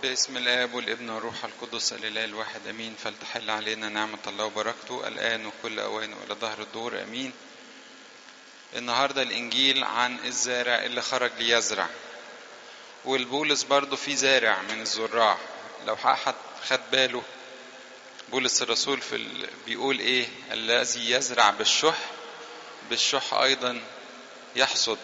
باسم الآب والابن والروح القدس الإله الواحد أمين فلتحل علينا نعمة الله وبركته الآن وكل أوان وإلى ظهر الدور أمين النهاردة الإنجيل عن الزارع اللي خرج ليزرع والبولس برضه في زارع من الزراع لو أحد خد باله بولس الرسول في ال... بيقول إيه الذي يزرع بالشح بالشح أيضا يحصد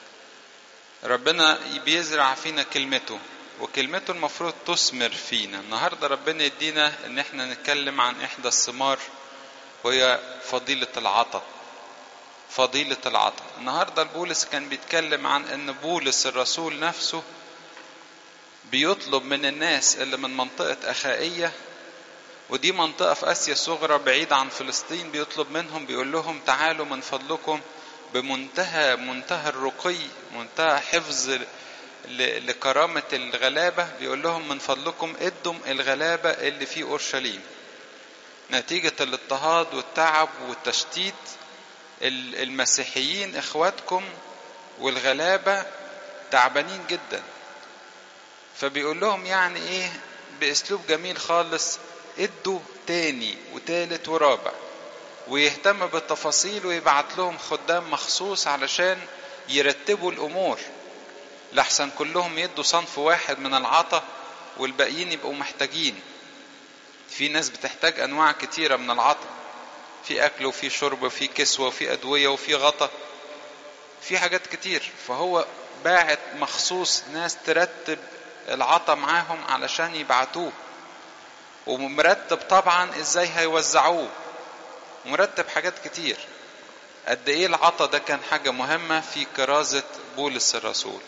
ربنا بيزرع فينا كلمته وكلمته المفروض تثمر فينا النهارده ربنا يدينا ان احنا نتكلم عن احدى الثمار وهي فضيلة العطاء فضيلة العطاء النهارده البولس كان بيتكلم عن ان بولس الرسول نفسه بيطلب من الناس اللي من منطقة أخائية ودي منطقة في آسيا الصغرى بعيدة عن فلسطين بيطلب منهم بيقول لهم تعالوا من فضلكم بمنتهى منتهى الرقي منتهى حفظ لكرامة الغلابة بيقول لهم من فضلكم ادم الغلابة اللي في أورشليم نتيجة الاضطهاد والتعب والتشتيت المسيحيين اخواتكم والغلابة تعبانين جدا فبيقول لهم يعني ايه باسلوب جميل خالص ادوا تاني وتالت ورابع ويهتم بالتفاصيل ويبعت لهم خدام مخصوص علشان يرتبوا الامور لحسن كلهم يدوا صنف واحد من العطا والباقيين يبقوا محتاجين في ناس بتحتاج انواع كتيره من العطا في اكل وفي شرب وفي كسوه وفي ادويه وفي غطا في حاجات كتير فهو باعت مخصوص ناس ترتب العطا معاهم علشان يبعتوه ومرتب طبعا ازاي هيوزعوه ومرتب حاجات كتير قد ايه العطا ده كان حاجه مهمه في كرازه بولس الرسول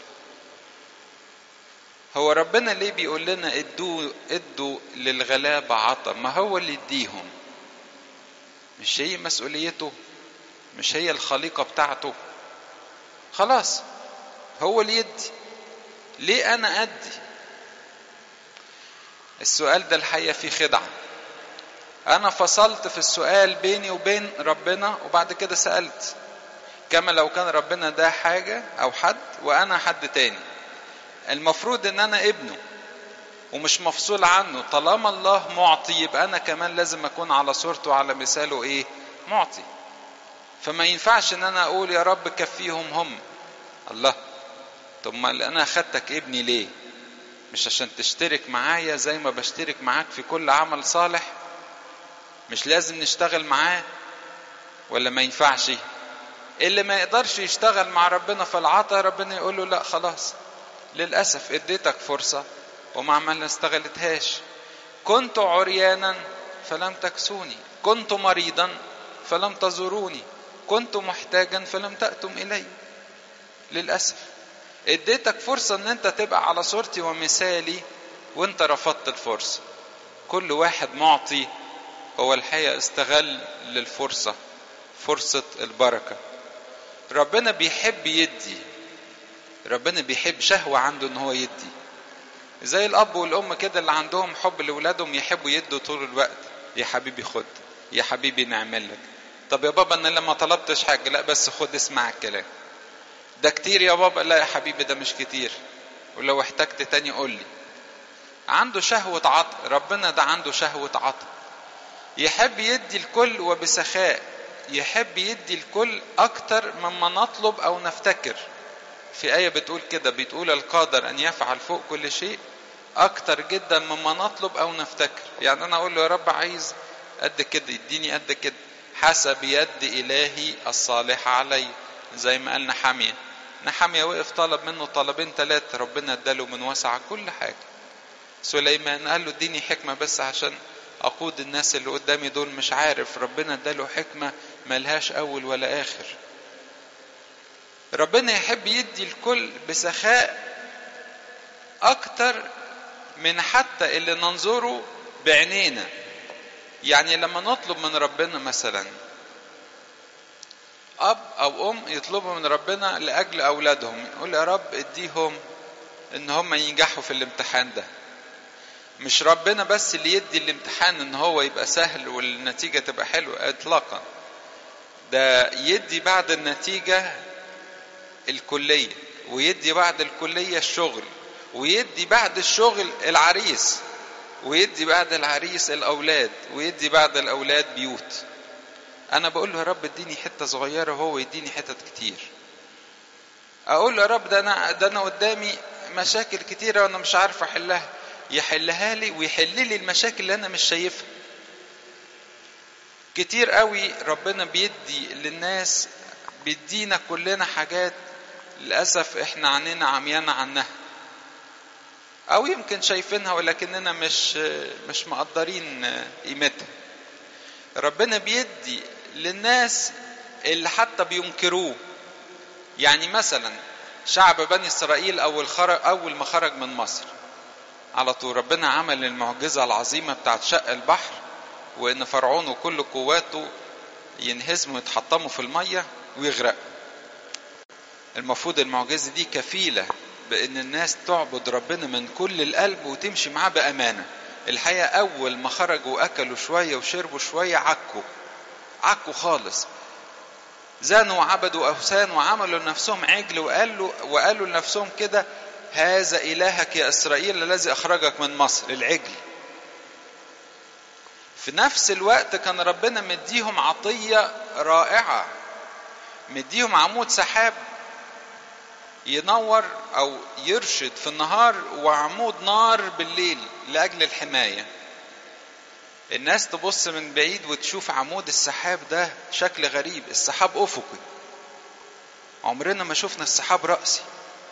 هو ربنا ليه بيقول لنا ادوا ادوا للغلابة عطا ما هو اللي يديهم مش هي مسؤوليته مش هي الخليقة بتاعته خلاص هو اللي يدي ليه انا ادي السؤال ده الحقيقة فيه خدعة انا فصلت في السؤال بيني وبين ربنا وبعد كده سألت كما لو كان ربنا ده حاجة او حد وانا حد تاني المفروض ان انا ابنه ومش مفصول عنه طالما الله معطي يبقى انا كمان لازم اكون على صورته وعلى مثاله ايه معطي فما ينفعش ان انا اقول يا رب كفيهم هم الله طب ما انا اخدتك ابني ليه مش عشان تشترك معايا زي ما بشترك معاك في كل عمل صالح مش لازم نشتغل معاه ولا ما ينفعش اللي ما يقدرش يشتغل مع ربنا في العطاء ربنا يقول له لا خلاص للأسف اديتك فرصة وما عملنا استغلتهاش كنت عريانا فلم تكسوني كنت مريضا فلم تزوروني كنت محتاجا فلم تأتم إلي للأسف اديتك فرصة ان انت تبقى على صورتي ومثالي وانت رفضت الفرصة كل واحد معطي هو الحقيقة استغل للفرصة فرصة البركة ربنا بيحب يدي ربنا بيحب شهوة عنده ان هو يدي زي الاب والام كده اللي عندهم حب لاولادهم يحبوا يدوا طول الوقت يا حبيبي خد يا حبيبي نعمل لك طب يا بابا انا لما طلبتش حاجة لا بس خد اسمع الكلام ده كتير يا بابا لا يا حبيبي ده مش كتير ولو احتجت تاني قول لي عنده شهوة عطا ربنا ده عنده شهوة عطا يحب يدي الكل وبسخاء يحب يدي الكل اكتر مما نطلب او نفتكر في آية بتقول كده بتقول القادر أن يفعل فوق كل شيء أكتر جدا مما نطلب أو نفتكر يعني أنا أقول له يا رب عايز قد كده يديني قد كده حسب يد إلهي الصالحة علي زي ما قال نحامية نحامية وقف طلب منه طلبين ثلاثة ربنا اداله من وسع كل حاجة سليمان قال له اديني حكمة بس عشان أقود الناس اللي قدامي دول مش عارف ربنا اداله حكمة ملهاش أول ولا آخر ربنا يحب يدي الكل بسخاء اكتر من حتى اللي ننظره بعينينا يعني لما نطلب من ربنا مثلا اب او ام يطلبوا من ربنا لاجل اولادهم يقول يا رب اديهم ان هم ينجحوا في الامتحان ده مش ربنا بس اللي يدي الامتحان ان هو يبقى سهل والنتيجة تبقى حلوة اطلاقا ده يدي بعد النتيجة الكلية ويدي بعد الكلية الشغل ويدي بعد الشغل العريس ويدي بعد العريس الاولاد ويدي بعد الاولاد بيوت انا بقول له يا رب اديني حته صغيره وهو يديني حتت كتير اقول له يا رب ده انا ده انا قدامي مشاكل كتيره وانا مش عارف احلها يحلها لي ويحل لي المشاكل اللي انا مش شايفها كتير قوي ربنا بيدي للناس بيدينا كلنا حاجات للاسف احنا عننا عميانة عنها او يمكن شايفينها ولكننا مش مش مقدرين قيمتها ربنا بيدي للناس اللي حتى بينكروه يعني مثلا شعب بني اسرائيل اول خرج اول ما خرج من مصر على طول ربنا عمل المعجزه العظيمه بتاعت شق البحر وان فرعون وكل قواته ينهزموا ويتحطموا في الميه ويغرقوا المفروض المعجزه دي كفيله بان الناس تعبد ربنا من كل القلب وتمشي معاه بامانه الحقيقه اول ما خرجوا اكلوا شويه وشربوا شويه عكوا عكوا خالص زانوا وعبدوا اوثان وعملوا لنفسهم عجل وقالوا وقالوا لنفسهم كده هذا الهك يا اسرائيل الذي اخرجك من مصر العجل في نفس الوقت كان ربنا مديهم عطيه رائعه مديهم عمود سحاب ينور او يرشد في النهار وعمود نار بالليل لاجل الحمايه الناس تبص من بعيد وتشوف عمود السحاب ده شكل غريب السحاب افقي عمرنا ما شفنا السحاب رأسي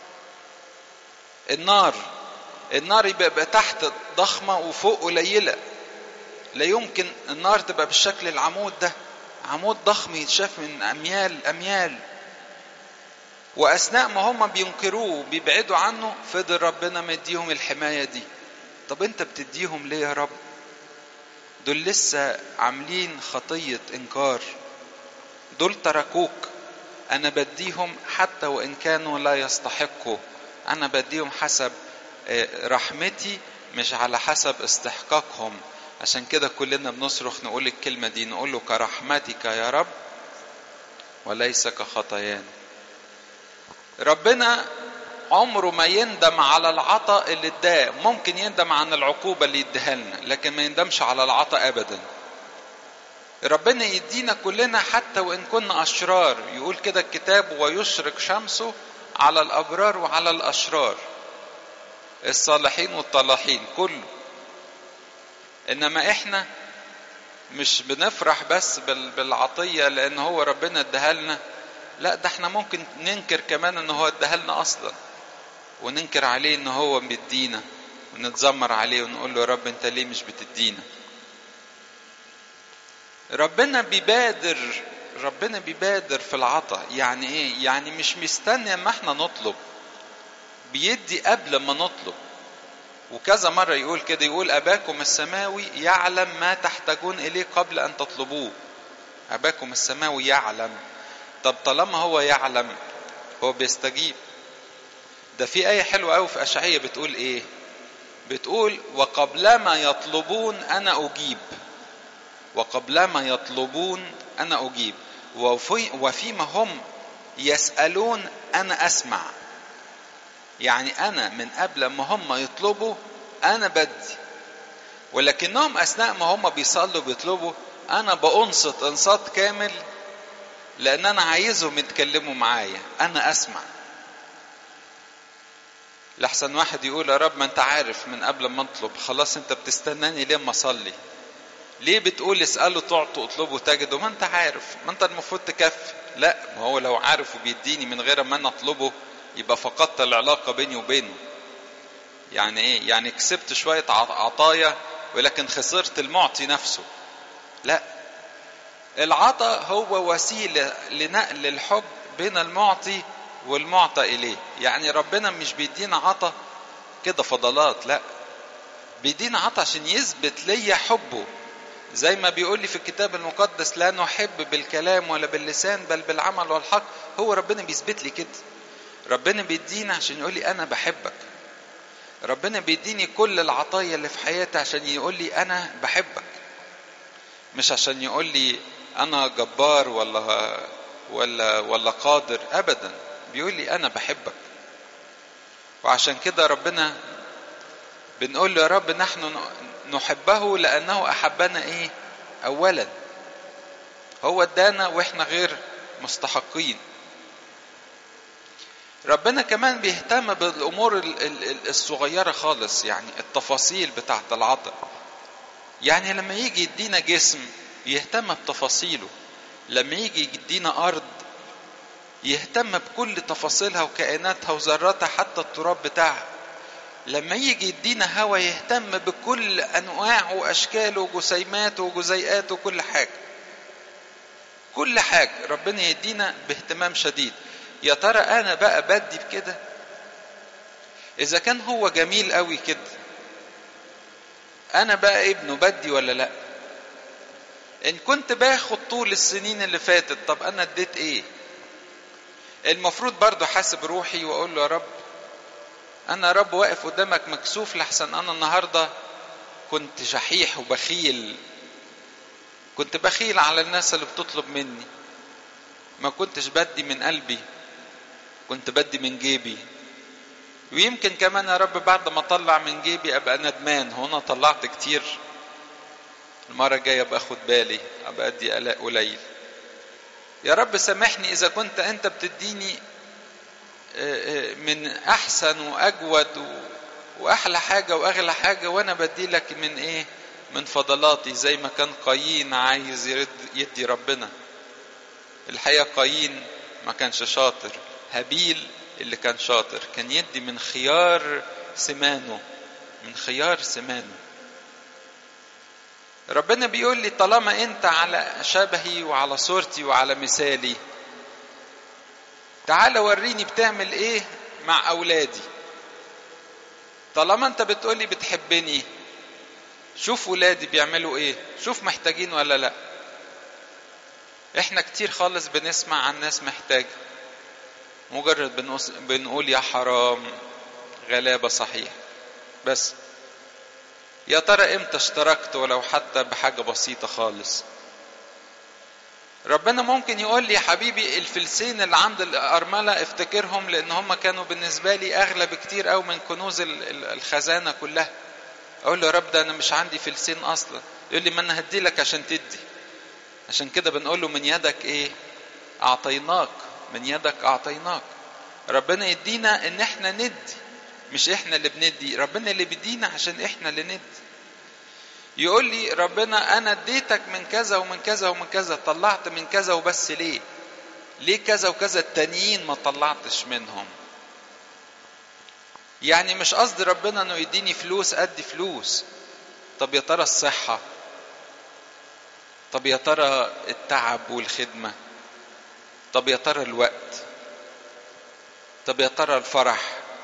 النار النار يبقى تحت ضخمة وفوق قليلة لا يمكن النار تبقى بالشكل العمود ده عمود ضخم يتشاف من أميال أميال وأثناء ما هم بينكروه وبيبعدوا عنه فضل ربنا مديهم الحماية دي طب أنت بتديهم ليه يا رب دول لسه عاملين خطية إنكار دول تركوك أنا بديهم حتى وإن كانوا لا يستحقوا أنا بديهم حسب رحمتي مش على حسب استحقاقهم عشان كده كلنا بنصرخ نقول الكلمة دي نقول له كرحمتك يا رب وليس كخطايانا ربنا عمره ما يندم على العطاء اللي اداه ممكن يندم عن العقوبة اللي يديها لنا لكن ما يندمش على العطاء أبدا ربنا يدينا كلنا حتى وإن كنا أشرار يقول كده الكتاب ويشرق شمسه على الأبرار وعلى الأشرار الصالحين والطلاحين كله إنما إحنا مش بنفرح بس بالعطية لأن هو ربنا اداها لنا لا ده احنا ممكن ننكر كمان ان هو اداها لنا اصلا وننكر عليه ان هو بيدينا ونتذمر عليه ونقول له يا رب انت ليه مش بتدينا ربنا بيبادر ربنا بيبادر في العطاء يعني ايه يعني مش مستني اما احنا نطلب بيدي قبل ما نطلب وكذا مرة يقول كده يقول أباكم السماوي يعلم ما تحتاجون إليه قبل أن تطلبوه أباكم السماوي يعلم طب طالما هو يعلم هو بيستجيب ده في آية حلوة أوي في أشعية بتقول إيه؟ بتقول وقبلما يطلبون أنا أجيب وقبلما يطلبون أنا أجيب وفي وفيما هم يسألون أنا أسمع يعني أنا من قبل ما هم يطلبوا أنا بدي ولكنهم أثناء ما هم بيصلوا بيطلبوا أنا بأنصت إنصات كامل لأن أنا عايزهم يتكلموا معايا أنا أسمع لحسن واحد يقول يا رب ما أنت عارف من قبل ما أطلب خلاص أنت بتستناني ليه ما أصلي ليه بتقول اسأله تعطوا اطلبوا تجدوا ما أنت عارف ما أنت المفروض تكفي لا ما هو لو عارف وبيديني من غير ما أنا أطلبه يبقى فقدت العلاقة بيني وبينه يعني ايه يعني كسبت شوية عطايا ولكن خسرت المعطي نفسه لا العطاء هو وسيلة لنقل الحب بين المعطي والمعطى إليه يعني ربنا مش بيدينا عطا كده فضلات لا بيدينا عطا عشان يثبت ليا حبه زي ما بيقول لي في الكتاب المقدس لا نحب بالكلام ولا باللسان بل بالعمل والحق هو ربنا بيثبت لي كده ربنا بيدينا عشان يقول لي انا بحبك ربنا بيديني كل العطايا اللي في حياتي عشان يقول لي انا بحبك مش عشان يقول لي انا جبار ولا ولا ولا قادر ابدا بيقول لي انا بحبك وعشان كده ربنا بنقول له يا رب نحن نحبه لأنه أحبنا إيه أولا هو ادانا وإحنا غير مستحقين ربنا كمان بيهتم بالامور الصغيره خالص يعني التفاصيل بتاعه العطاء يعني لما يجي يدينا جسم يهتم بتفاصيله لما يجي يدينا ارض يهتم بكل تفاصيلها وكائناتها وذراتها حتى التراب بتاعها لما يجي يدينا هوا يهتم بكل انواعه واشكاله وجسيماته وجزيئاته وكل حاجه كل حاجه ربنا يدينا باهتمام شديد يا ترى انا بقى بدي بكده اذا كان هو جميل قوي كده انا بقى ابنه بدي ولا لا ان كنت باخد طول السنين اللي فاتت طب انا اديت ايه المفروض برضو حاسب روحي واقول له يا رب انا يا رب واقف قدامك مكسوف لحسن انا النهارده كنت شحيح وبخيل كنت بخيل على الناس اللي بتطلب مني ما كنتش بدي من قلبي كنت بدي من جيبي ويمكن كمان يا رب بعد ما اطلع من جيبي ابقى ندمان هنا طلعت كتير المرة الجاية ابقى اخد بالي ابقى ادي قلق قليل يا رب سامحني اذا كنت انت بتديني من احسن واجود واحلى حاجة واغلى حاجة وانا بدي لك من ايه من فضلاتي زي ما كان قايين عايز يرد يدي ربنا الحقيقة قايين ما كانش شاطر هابيل اللي كان شاطر كان يدي من خيار سمانه من خيار سمانه ربنا بيقول لي طالما انت على شبهي وعلى صورتي وعلى مثالي تعال وريني بتعمل ايه مع اولادي طالما انت بتقولي بتحبني شوف ولادي بيعملوا ايه شوف محتاجين ولا لا احنا كتير خالص بنسمع عن ناس محتاجه مجرد بنقول يا حرام غلابة صحيح بس يا ترى امتى اشتركت ولو حتى بحاجة بسيطة خالص ربنا ممكن يقول لي يا حبيبي الفلسين اللي عند الأرملة افتكرهم لأن هم كانوا بالنسبة لي أغلى بكتير أو من كنوز الخزانة كلها أقول له يا رب ده أنا مش عندي فلسين أصلا يقول لي ما أنا هدي لك عشان تدي عشان كده بنقول له من يدك إيه أعطيناك من يدك أعطيناك ربنا يدينا إن إحنا ندي مش إحنا اللي بندي ربنا اللي بيدينا عشان إحنا اللي ندي يقول لي ربنا أنا اديتك من كذا ومن كذا ومن كذا طلعت من كذا وبس ليه ليه كذا وكذا التانيين ما طلعتش منهم يعني مش قصد ربنا انه يديني فلوس ادي فلوس طب يا ترى الصحة طب يا ترى التعب والخدمة طب يا ترى الوقت طب يا ترى الفرح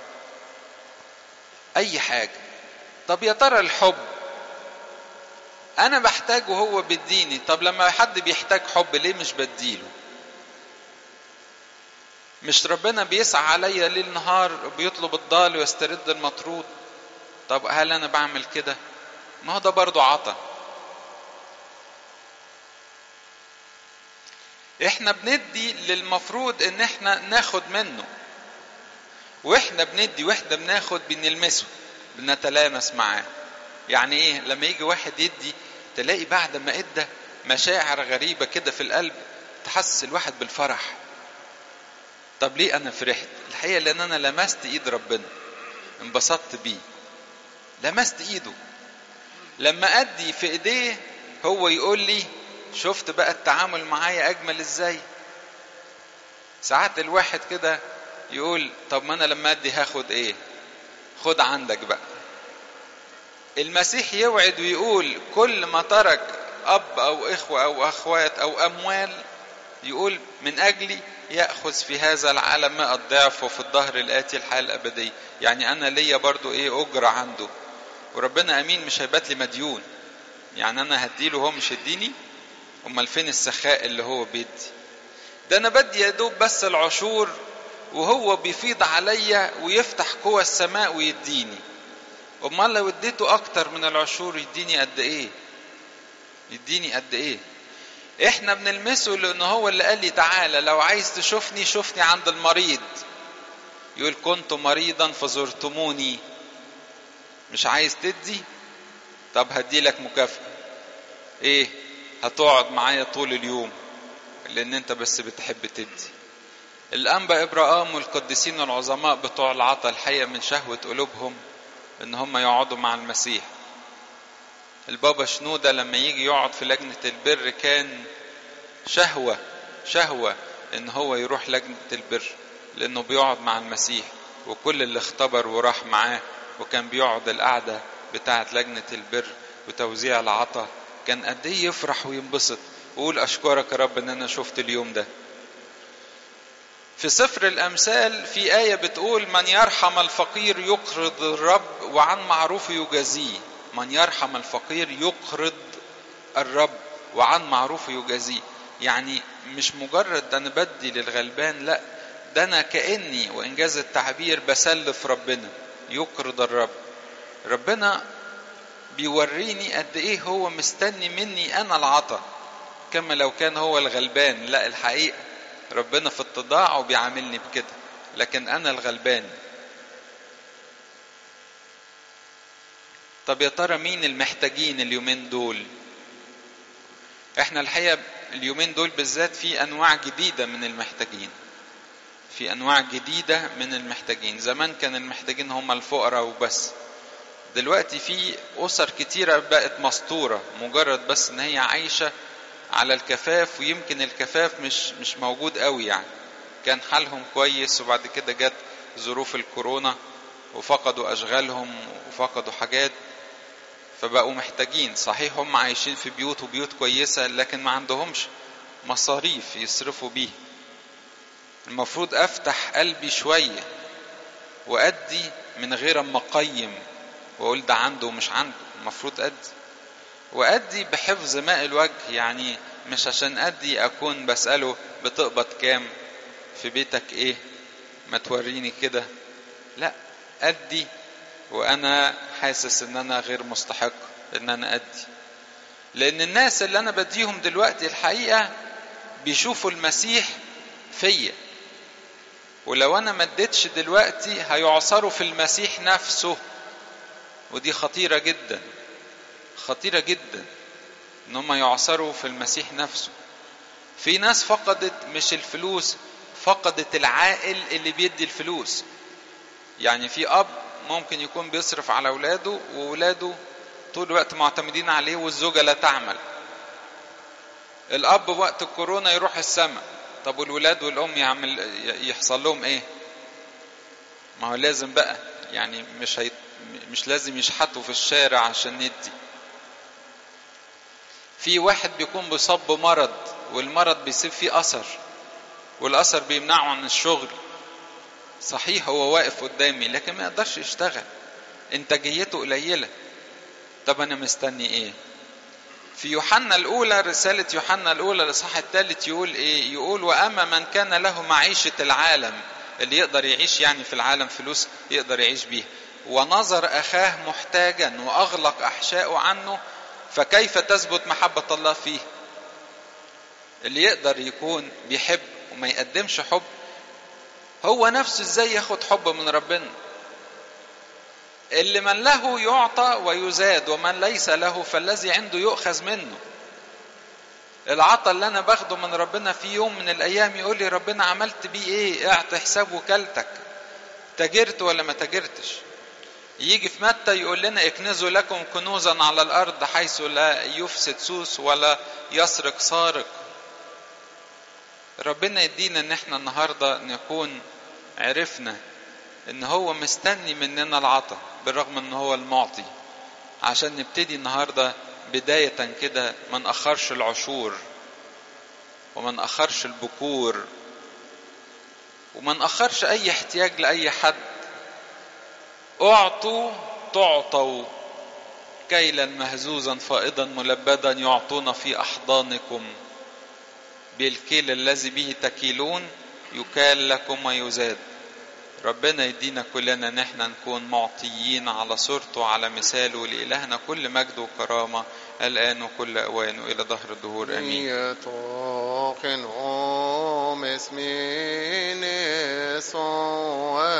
اي حاجة طب يا ترى الحب انا بحتاج وهو بيديني طب لما حد بيحتاج حب ليه مش بديله مش ربنا بيسعى عليا ليل نهار وبيطلب الضال ويسترد المطرود طب هل انا بعمل كده ما هو ده برضو عطا احنا بندي للمفروض ان احنا ناخد منه واحنا بندي واحنا بناخد بنلمسه بنتلامس معاه يعني ايه لما يجي واحد يدي تلاقي بعد ما ادى مشاعر غريبة كده في القلب تحسس الواحد بالفرح طب ليه انا فرحت الحقيقة لان انا لمست ايد ربنا انبسطت بيه لمست ايده لما ادي في ايديه هو يقول لي شفت بقى التعامل معايا اجمل ازاي ساعات الواحد كده يقول طب ما انا لما ادي هاخد ايه خد عندك بقى المسيح يوعد ويقول كل ما ترك اب او اخوه او اخوات او اموال يقول من اجلي ياخذ في هذا العالم ماء الضعف وفي الظهر الاتي الحياه الابديه يعني انا ليا برضو ايه اجره عنده وربنا امين مش هيبات لي مديون يعني انا هديله هو مش هديني امال فين السخاء اللي هو بيدي ده انا بدي يا دوب بس العشور وهو بيفيض عليا ويفتح قوى السماء ويديني امال لو اديته اكتر من العشور يديني قد ايه يديني قد ايه احنا بنلمسه لان هو اللي قال لي تعالى لو عايز تشوفني شوفني عند المريض يقول كنت مريضا فزرتموني مش عايز تدي طب هدي لك مكافأة ايه هتقعد معايا طول اليوم لان انت بس بتحب تدي الانبا ابراهام والقديسين العظماء بتوع العطا الحقيقه من شهوه قلوبهم ان هم يقعدوا مع المسيح البابا شنوده لما يجي يقعد في لجنه البر كان شهوه شهوه ان هو يروح لجنه البر لانه بيقعد مع المسيح وكل اللي اختبر وراح معاه وكان بيقعد القعده بتاعه لجنه البر وتوزيع العطا كان قد ايه يفرح وينبسط ويقول اشكرك يا رب ان انا شفت اليوم ده في سفر الامثال في ايه بتقول من يرحم الفقير يقرض الرب وعن معروفه يجازيه من يرحم الفقير يقرض الرب وعن معروفه يجازيه يعني مش مجرد ده انا بدي للغلبان لا ده انا كاني وانجاز التعبير بسلف ربنا يقرض الرب ربنا بيوريني قد ايه هو مستني مني انا العطا كما لو كان هو الغلبان لا الحقيقه ربنا في اتضاعه بيعاملني بكده لكن انا الغلبان طب يا ترى مين المحتاجين اليومين دول احنا الحقيقه اليومين دول بالذات في انواع جديده من المحتاجين في انواع جديده من المحتاجين زمان كان المحتاجين هم الفقراء وبس دلوقتي في اسر كتيره بقت مستوره مجرد بس ان هي عايشه على الكفاف ويمكن الكفاف مش مش موجود قوي يعني كان حالهم كويس وبعد كده جت ظروف الكورونا وفقدوا اشغالهم وفقدوا حاجات فبقوا محتاجين صحيح هم عايشين في بيوت وبيوت كويسه لكن ما عندهمش مصاريف يصرفوا بيه المفروض افتح قلبي شويه وادي من غير اما اقيم واقول ده عنده ومش عنده المفروض ادي وادي بحفظ ماء الوجه يعني مش عشان ادي اكون بساله بتقبض كام في بيتك ايه ما توريني كده لا ادي وانا حاسس ان انا غير مستحق ان انا ادي لان الناس اللي انا بديهم دلوقتي الحقيقه بيشوفوا المسيح فيا ولو انا ما اديتش دلوقتي هيعصروا في المسيح نفسه ودي خطيره جدا خطيره جدا ان هم يعصروا في المسيح نفسه في ناس فقدت مش الفلوس فقدت العائل اللي بيدي الفلوس يعني في اب ممكن يكون بيصرف على اولاده واولاده طول الوقت معتمدين عليه والزوجه لا تعمل الاب وقت الكورونا يروح السماء طب والولاد والام يعمل يحصل لهم ايه ما هو لازم بقى يعني مش هي مش لازم يشحتوا في الشارع عشان ندي في واحد بيكون بيصاب بمرض والمرض بيسيب فيه اثر والاثر بيمنعه عن الشغل صحيح هو واقف قدامي لكن ما يقدرش يشتغل انتاجيته قليله طب انا مستني ايه في يوحنا الاولى رساله يوحنا الاولى الاصحاح الثالث يقول ايه يقول واما من كان له معيشه العالم اللي يقدر يعيش يعني في العالم فلوس يقدر يعيش بيها ونظر اخاه محتاجا واغلق احشاؤه عنه فكيف تثبت محبه الله فيه اللي يقدر يكون بيحب وما يقدمش حب هو نفسه ازاي ياخد حب من ربنا اللي من له يعطى ويزاد ومن ليس له فالذي عنده يؤخذ منه العطا اللي انا باخده من ربنا في يوم من الايام يقول لي ربنا عملت بيه ايه اعطي حساب وكالتك تاجرت ولا ما تاجرتش يجي في متى يقول لنا اكنزوا لكم كنوزا على الارض حيث لا يفسد سوس ولا يسرق سارق ربنا يدينا ان احنا النهارده نكون عرفنا ان هو مستني مننا العطا بالرغم ان هو المعطي عشان نبتدي النهارده بداية كده ما نأخرش العشور وما نأخرش البكور وما نأخرش أي احتياج لأي حد أعطوا تعطوا كيلا مهزوزا فائضا ملبدا يعطون في أحضانكم بالكيل الذي به تكيلون يكال لكم ويزاد ربنا يدينا كلنا ان احنا نكون معطيين على صورته وعلى مثاله لإلهنا كل مجد وكرامة الآن وكل أوان وإلى ظهر الدهور آمين Token om es mine